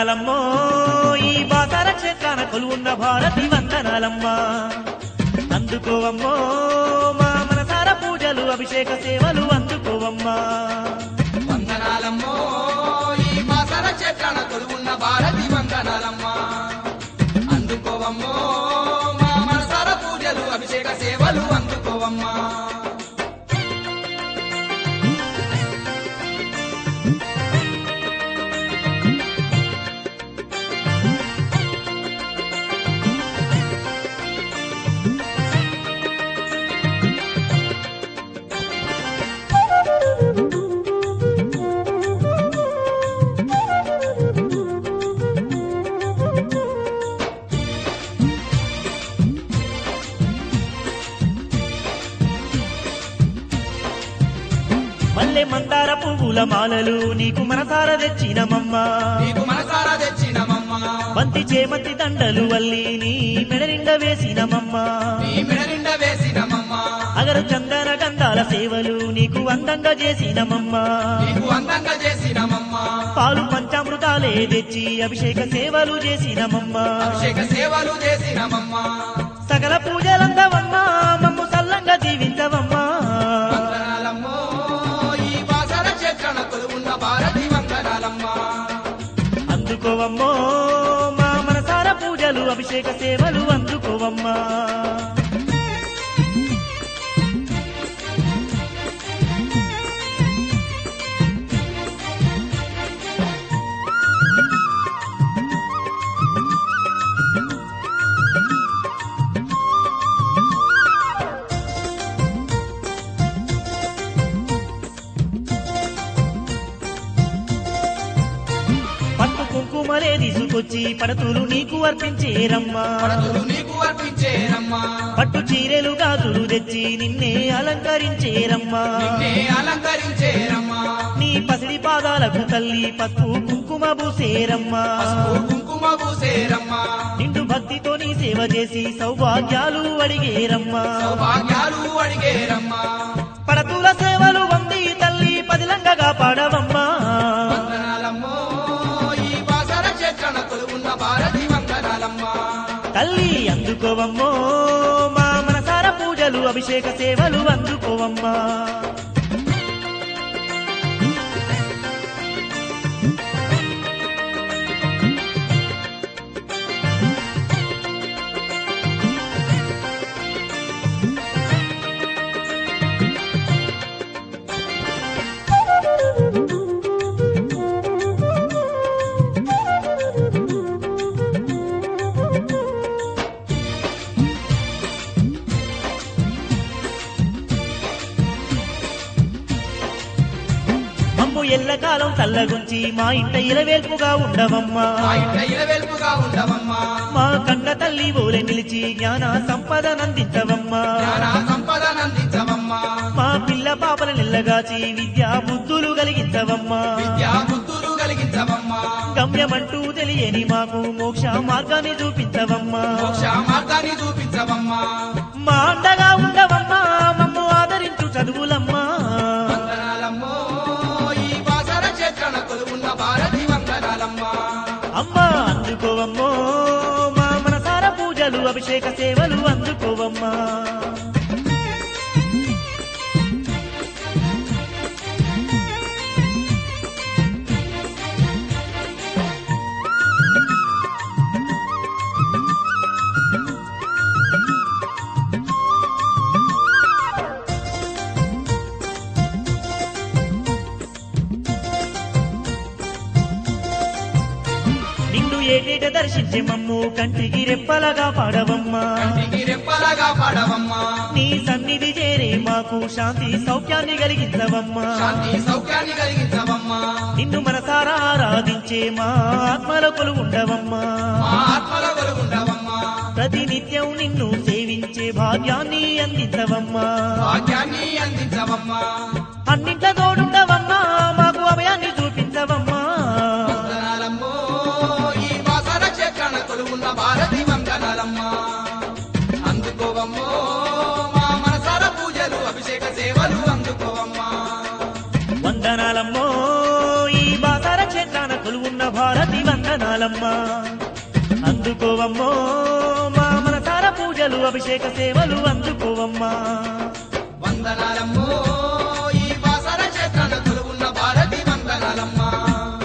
వందనాలమ్మో ఈ బాసర క్షేత్రాన కొలువున్న భారతి వందనాలమ్మా అందుకోవమ్మో మా మనసార పూజలు అభిషేక సేవలు అందుకోవమ్మా వందనాలమ్మో ఈ బాసర చెట్లన కొలువున్న భారతి వందనాలమ్మా అందుకోవమ్మో మా మనసార పూజలు అభిషేక సేవలు అందుకోవమ్మా మల్లె మందార పువ్వుల మాలలు నీకు మనసార తెచ్చినమమ్మా నీకు మనసారా తెచ్చినమమ్మా బంతి చేమంతి దండలు వల్లి నీ మెడ నిండా వేసినమమ్మా నీ మెడ నిండా వేసినమమ్మా అగరు చందన గంధాల సేవలు నీకు అందంగా చేసినమమ్మా నీకు అందంగా చేసినమమ్మా పాలు పంచామృతాలే తెచ్చి అభిషేక సేవలు చేసినమమ్మా అభిషేక సేవలు చేసినమమ్మా సకల పూజలందవమ్మా మమ్ము సల్లంగా జీవించవమ్మా వందనాలమ్మో ఈ బాసర చెట్లన కొలువున్న భారతి వందనాలమ్మా అందుకోవమ్మో మా మనసార పూజలు అభిషేక సేవలు అందుకోవమ్మా పట్టు కుంకుమలే తీసుకొచ్చి పడతులు నీకు అర్పించేరమ్మా పడతులు నీకు అర్పించేరమ్మా పట్టు చీరెలు గాజులు తెచ్చి నిన్నే అలంకరించేరమ్మా నిన్నే అలంకరించేరమ్మా నీ పసిడి పాదాలకు తల్లి పసుపు కుంకుమ పూసేరమ్మా పసుపు కుంకుమ పూసేరమ్మా నిండు భక్తితో నీ సేవ చేసి సౌభాగ్యాలు అడిగేరమ్మా సౌభాగ్యాలు అడిగేరమ్మా పడతుల సేవలు వంది తల్లి పదిలంగా కాపాడవమ్మా వందనాలమ్మో ఈ బాసర చెట్లన కొలువున్న భారతి వందనాలమ్మా తల్లి అందుకోవమ్మో మా మనసార పూజలు అభిషేక సేవలు అందుకోవమ్మా మమ్ము ఎల్లకాలం చల్లగుంచి మా ఇంట ఇలవేల్పుగా ఉండవమ్మా మా ఇంట ఇలవెల్పుగా ఉండవమ్మా మా కన్న తల్లి ఓలె నిలిచి జ్ఞాన సంపదనందించవమ్మా జ్ఞాన సంపదనందించవమ్మా మా పిల్ల పాపల నిల్లగాచి విద్యా బుద్ధులు కలిగించవమ్మా విద్యా బుద్ధులు కలిగించవమ్మా గమ్యమంటూ తెలియని మాకు మోక్ష మార్గాన్ని చూపించవమ్మా మోక్ష మార్గాన్ని చూపించవమ్మా మా అండగా ఉండవమ్మా మమ్ము ఆదరించు చదువులమ్మా వందనాలమ్మో ఈ బాసర చెట్లన కొలువున్న భారతి వందనాలమ్మా అమ్మా అందుకోవమ్మో మా మనసార పూజలు అభిషేక సేవలు అందుకోవమ్మా నిన్ను ఏటేట దర్శించే మమ్ము కంటికి రెప్పలగా పాడవమ్మా కంటికి రెప్పలగా పడవమ్మా నీ సన్నిధి చేరే మాకు శాంతి సౌఖ్యాన్ని కలిగించవమ్మా శాంతి సౌఖ్యాన్ని కలిగించవమ్మా నిన్ను మనసారా ఆరాధించే మా ఆత్మలకులు ఉండవమ్మా మా ఆత్మల కొలుగుండవమ్మా ప్రతినిత్యం నిన్ను సేవించే భాగ్యాన్ని అందించవమ్మా భాగ్యాన్ని అందించవమ్మా అన్నింట్ల తోడుండవమ్మా మాకు అభయాన్ని చూపించవమ్మా వందనాలమ్మో ఈ బాసర చెట్లన కొలువున్న భారతి వందనాలమ్మా అందుకోవమ్మో మా మనసార పూజలు అభిషేక సేవలు అందుకోవమ్మా వందనాలమ్మో ఈ బాసార క్షేత్రాన కొలువున్న భారతి వందనాల వందనాలమ్మా అందుకోవమ్మో మా మనసార పూజలు అభిషేక సేవలు అందుకోవమ్మా వందనాలమ్మో ఈ బాసర క్షేత్రాన కొలువున్న భారతి వందనాలమ్మా